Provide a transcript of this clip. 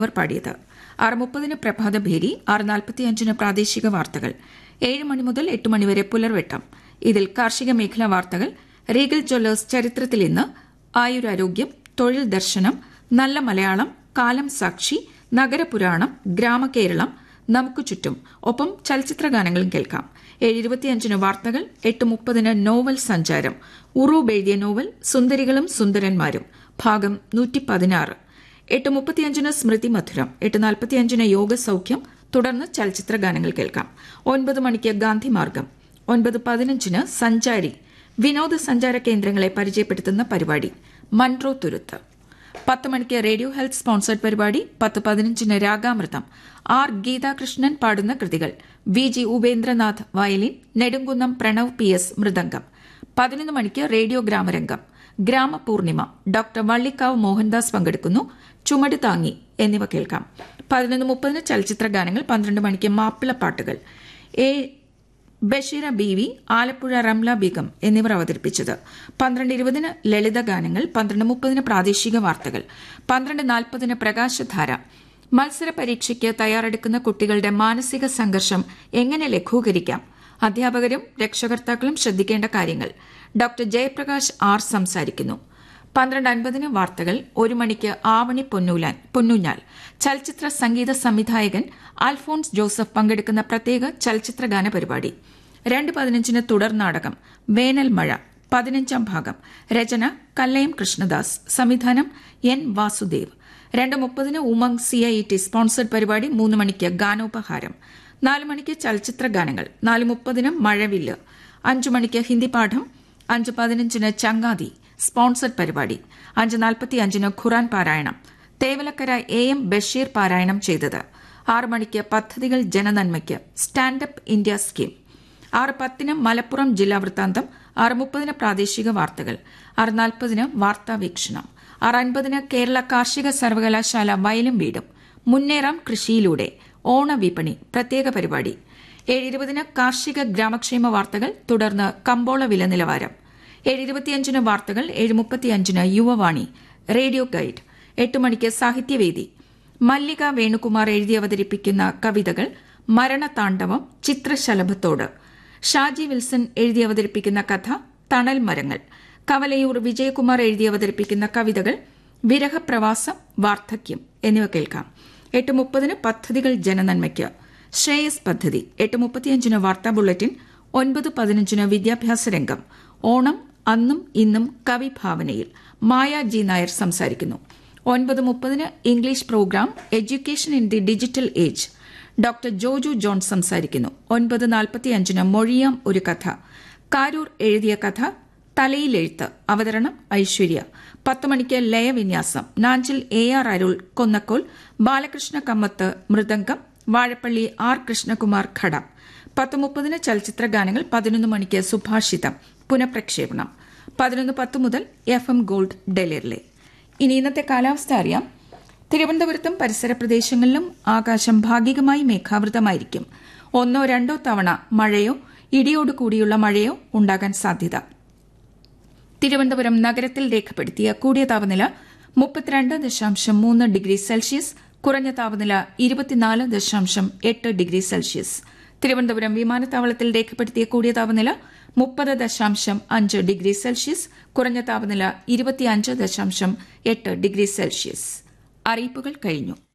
അവർ പാടിയത് ആറ് മുപ്പതിന് പ്രഭാതഭേരി ആറ് നാൽപ്പത്തിയഞ്ചിന് പ്രാദേശിക വാർത്തകൾ ഏഴ് മണി മുതൽ എട്ട് മണിവരെ പുലർവെട്ടം ഇതിൽ കാർഷിക മേഖലാ വാർത്തകൾ റീഗൽ ജ്വല്ലേഴ്സ് ചരിത്രത്തിൽ ഇന്ന് ആയുരാരോഗ്യം തൊഴിൽ ദർശനം നല്ല മലയാളം കാലം സാക്ഷി നഗരപുരാണം ഗ്രാമകേരളം നമുക്ക് ചുറ്റും ഒപ്പം ചലച്ചിത്ര ഗാനങ്ങളും കേൾക്കാം ഏഴ് ഇരുപത്തിയഞ്ചിന് വാർത്തകൾ എട്ട് മുപ്പതിന് നോവൽ സഞ്ചാരം ഉറൂബ് എഴുതിയ നോവൽ സുന്ദരികളും സുന്ദരന്മാരും ഭാഗം നൂറ്റി പതിനാറ് എട്ട് മുപ്പത്തിയഞ്ചിന് സ്മൃതി മധുരം എട്ട് നാൽപ്പത്തിയഞ്ചിന് യോഗ സൌഖ്യം തുടർന്ന് ചലച്ചിത്ര ഗാനങ്ങൾ കേൾക്കാം ഒൻപത് മണിക്ക് ഗാന്ധിമാർഗം ഒൻപത് പതിനഞ്ചിന് സഞ്ചാരി വിനോദസഞ്ചാര കേന്ദ്രങ്ങളെ പരിചയപ്പെടുത്തുന്ന പരിപാടി മൺട്രോ തുരുത്ത് പത്ത് മണിക്ക് റേഡിയോ ഹെൽത്ത് സ്പോൺസർഡ് പരിപാടി പത്ത് പതിനഞ്ചിന് രാഗാമൃതം ആർ ഗീതാകൃഷ്ണൻ പാടുന്ന കൃതികൾ V G Upendranath violin Nedumkunnam Pranav P S മൃദംഗം പതിനൊന്ന് മണിക്ക് റേഡിയോ ഗ്രാമരംഗം ഗ്രാമപൂർണിമ ഡോക്ടർ വള്ളിക്കാവ് മോഹൻദാസ് പങ്കെടുക്കുന്നു ചുമട് താങ്ങി എന്നിവ കേൾക്കാം പതിനൊന്ന് മുപ്പതിന് ചലച്ചിത്ര ഗാനങ്ങൾ പന്ത്രണ്ട് മണിക്ക് മാപ്പിളപ്പാട്ടുകൾ ഏ ബഷീറ ബീവി ആലപ്പുഴ റംല ബീഗം എന്നിവർ അവതരിപ്പിച്ചത് പന്ത്രണ്ട് ഇരുപതിന് ലളിത ഗാനങ്ങൾ പന്ത്രണ്ട് മുപ്പതിന് പ്രാദേശിക വാർത്തകൾ പന്ത്രണ്ട് നാൽപ്പതിന് പ്രകാശധാര മത്സര പരീക്ഷയ്ക്ക് തയ്യാറെടുക്കുന്ന കുട്ടികളുടെ മാനസിക സംഘർഷം എങ്ങനെ ലഘൂകരിക്കാം അധ്യാപകരും രക്ഷകർത്താക്കളും ശ്രദ്ധിക്കേണ്ട കാര്യങ്ങൾ ഡോക്ടർ ജയപ്രകാശ് ആർ സംസാരിക്കുന്നു പന്ത്രണ്ട് അൻപതിന് വാർത്തകൾ ഒരു മണിക്ക് ആവണി പൊന്നൂലാൻ പൊന്നൂഞ്ഞാൽ ചലച്ചിത്ര സംഗീത സംവിധായകൻ അൽഫോൺസ് ജോസഫ് പങ്കെടുക്കുന്ന പ്രത്യേക ചലച്ചിത്ര ഗാന പരിപാടി രണ്ട് പതിനഞ്ചിന് തുടർ നാടകം വേനൽ മഴ പതിനഞ്ചാം ഭാഗം രചന കല്ലയം കൃഷ്ണദാസ് സംവിധാനം എൻ വാസുദേവ് രണ്ട് മുപ്പതിന് Umang C I T sponsored പരിപാടി മൂന്ന് മണിക്ക് ഗാനോപഹാരം നാല് മണിക്ക് ചലച്ചിത്ര ഗാനങ്ങൾ നാല് മുപ്പതിന് മഴവില്ല് അഞ്ചു മണിക്ക് ഹിന്ദി പാഠം അഞ്ച് പതിനഞ്ചിന് ചങ്ങാതി സ്പോൺസർഡ് പരിപാടി അഞ്ച് നാൽപ്പത്തി അഞ്ചിന് ഖുറാൻ പാരായണം തേവലക്കര എ എം ബഷീർ പാരായണം ചെയ്തത് ആറ് മണിക്ക് പദ്ധതികൾ ജനനന്മയ്ക്ക് സ്റ്റാൻഡപ്പ് ഇന്ത്യ സ്കീം ആറ് പത്തിന് മലപ്പുറം ജില്ലാ വൃത്താന്തം ആറ് മുപ്പതിന് പ്രാദേശിക വാർത്തകൾ ആറ് നാൽപ്പതിന് വാർത്താ വീക്ഷണം ആറ് അൻപതിന് കേരള കാർഷിക സർവകലാശാല വയലും വീടും മുന്നേറാം കൃഷിയിലൂടെ ഓണവിപണി പ്രത്യേക പരിപാടി ഏഴ് ഇരുപതിന് കാർഷിക ഗ്രാമക്ഷേമ വാർത്തകൾ തുടർന്ന് കമ്പോള വില നിലവാരം ഏഴ് ഇരുപത്തിയഞ്ചിന് വാർത്തകൾ ഏഴ് മുപ്പത്തിയഞ്ചിന് യുവവാണി റേഡിയോ ഗൈഡ് എട്ട് മണിക്ക് സാഹിത്യവേദി മല്ലിക വേണുകുമാർ എഴുതി അവതരിപ്പിക്കുന്ന കവിതകൾ മരണതാണ്ഡവം ചിത്രശലഭത്തോട് ഷാജി വിൽസൺ എഴുതി അവതരിപ്പിക്കുന്ന കഥ തണൽ മരങ്ങൾ കവലയൂർ വിജയകുമാർ എഴുതി അവതരിപ്പിക്കുന്ന കവിതകൾ വിരഹപ്രവാസം വാർദ്ധക്യം എന്നിവ കേൾക്കാം എട്ട് മുപ്പതിന് പദ്ധതികൾ ജനനന്മയ്ക്ക് ശ്രേയസ് പദ്ധതി എട്ട് മുപ്പത്തിയഞ്ചിന് വാർത്താ ബുള്ളറ്റിൻ ഒൻപത് പതിനഞ്ചിന് വിദ്യാഭ്യാസ രംഗം ഓണം അന്നും ഇന്നും കവിഭാവനയിൽ മായ ജി നായർ സംസാരിക്കുന്നു ഒൻപത് മുപ്പതിന് English program education in the digital age doctor Joju John സംസാരിക്കുന്നു ഒൻപത് നാൽപ്പത്തിയഞ്ചിന് മൊഴിയാം ഒരു കഥ കാരൂർ എഴുതിയ കഥ തലയിലെഴുത്ത് അവതരണം ഐശ്വര്യ പത്ത് മണിക്ക് ലയവിന്യാസം നാഞ്ചിൽ എ ആർ അരുൾ കൊന്നക്കോൽ ബാലകൃഷ്ണ കമ്മത്ത് മൃദംഗം വാഴപ്പള്ളി ആർ കൃഷ്ണകുമാർ ഖട പത്ത് മുപ്പതിന് ചലച്ചിത്ര ഗാനങ്ങൾ പതിനൊന്ന് മണിക്ക് സുഭാഷിതം പുനഃപ്രക്ഷേപണം പതിനൊന്ന് പത്ത് മുതൽ എഫ് എം ഗോൾഡ് ഡെലിറിലെ ഇനി ഇന്നത്തെ കാലാവസ്ഥ അറിയാം തിരുവനന്തപുരത്തും പരിസര പ്രദേശങ്ങളിലും ആകാശം ഭാഗികമായി മേഘാവൃതമായിരിക്കും ഒന്നോ രണ്ടോ തവണ മഴയോ ഇടിയോട് കൂടിയുള്ള മഴയോ ഉണ്ടാകാൻ സാധ്യത തിരുവനന്തപുരം നഗരത്തിൽ രേഖപ്പെടുത്തിയ കൂടിയ താപനില മുപ്പത്തിരണ്ട് ദശാംശം മൂന്ന് ഡിഗ്രി സെൽഷ്യസ് കുറഞ്ഞ താപനില ഇരുപത്തിനാല് ദശാംശം എട്ട് ഡിഗ്രി സെൽഷ്യസ് തിരുവനന്തപുരം വിമാനത്താവളത്തിൽ രേഖപ്പെടുത്തിയ കൂടിയ താപനില മുപ്പത് ദശാംശം അഞ്ച് ഡിഗ്രി സെൽഷ്യസ് കുറഞ്ഞ താപനില ഇരുപത്തിയഞ്ച് ദശാംശം എട്ട് ഡിഗ്രി സെൽഷ്യസ് അറിയിപ്പുകൾ കഴിഞ്ഞു